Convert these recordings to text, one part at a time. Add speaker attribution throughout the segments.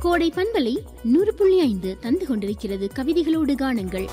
Speaker 1: கோடை பண்பலை நூறு புள்ளி ஐந்து தந்து கொண்டிருக்கிறது கவிதைகளோடு காணுங்கள்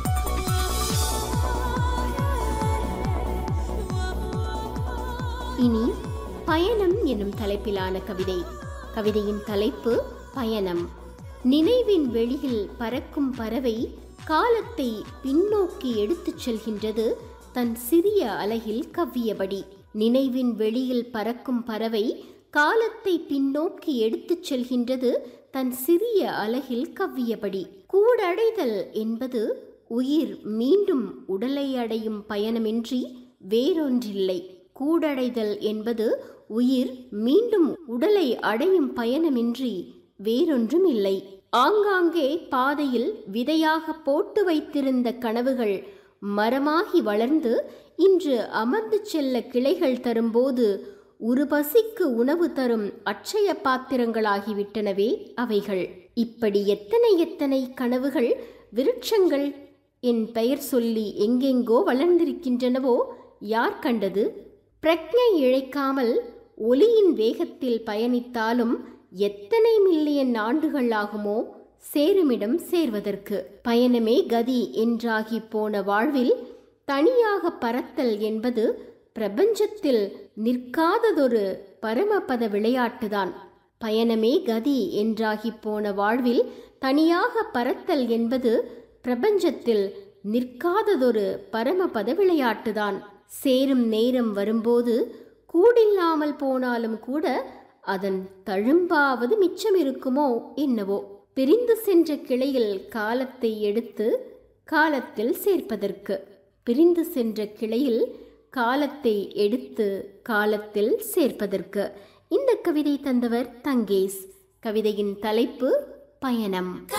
Speaker 1: இனி பயணம் என்னும் தலைப்பிலான கவிதை கவிதையின் தலைப்பு பயணம் நினைவின் வெளியில் பறக்கும் பறவை காலத்தை பின்னோக்கி எடுத்துச் செல்கின்றது தன் சிறிய அலகில் கவ்வியபடி நினைவின் வெளியில் பறக்கும் பறவை காலத்தை பின்னோக்கி எடுத்துச் செல்கின்றது தன் சிறிய அலகில் கவ்வியபடி கூடடைதல் என்பது உயிர் மீண்டும் உடலை அடையும் பயணமின்றி வேறொன்றில்லை கூடடைதல் என்பது உயிர் மீண்டும் உடலை அடையும் பயணமின்றி வேறொன்றும் இல்லை ஆங்காங்கே பாதையில் விதையாக போட்டு வைத்திருந்த கனவுகள் மரமாகி வளர்ந்து இன்று அமர்ந்து செல்ல கிளைகள் தரும்போது ஒரு பசிக்கு உணவு தரும் அட்சய பாத்திரங்களாகிவிட்டனவே அவைகள் இப்படி எத்தனை எத்தனை கனவுகள் விருட்சங்கள் என் பெயர் சொல்லி எங்கெங்கோ வளர்ந்திருக்கின்றனவோ யார் கண்டது பிரக்ஞை இழைக்காமல் ஒளியின் வேகத்தில் பயணித்தாலும் எத்தனை மில்லியன் ஆண்டுகள் ஆகுமோ சேருமிடம் சேர்வதற்கு பயணமே கதி என்றாகி போன வாழ்வில் தனியாக பறத்தல் என்பது பிரபஞ்சத்தில் நிற்காததொரு பரமபத விளையாட்டுதான் பயணமே கதி என்றாகி போன வாழ்வில் தனியாக பறத்தல் என்பது பிரபஞ்சத்தில் நிற்காததொரு பரமபத விளையாட்டுதான் சேரும் நேரம் வரும்போது கூடில்லாமல் போனாலும் கூட அதன் தழும்பாவது மிச்சம் இருக்குமோ என்னவோ பிரிந்து சென்ற கிளையில் காலத்தை எடுத்து காலத்தில் சேர்ப்பதற்கு பிரிந்து சென்ற கிளையில் காலத்தை எடுத்து காலத்தில் சேர்ப்பதற்கு இந்த கவிதை தந்தவர் தங்கேஸ் கவிதையின் தலைப்பு பயணம்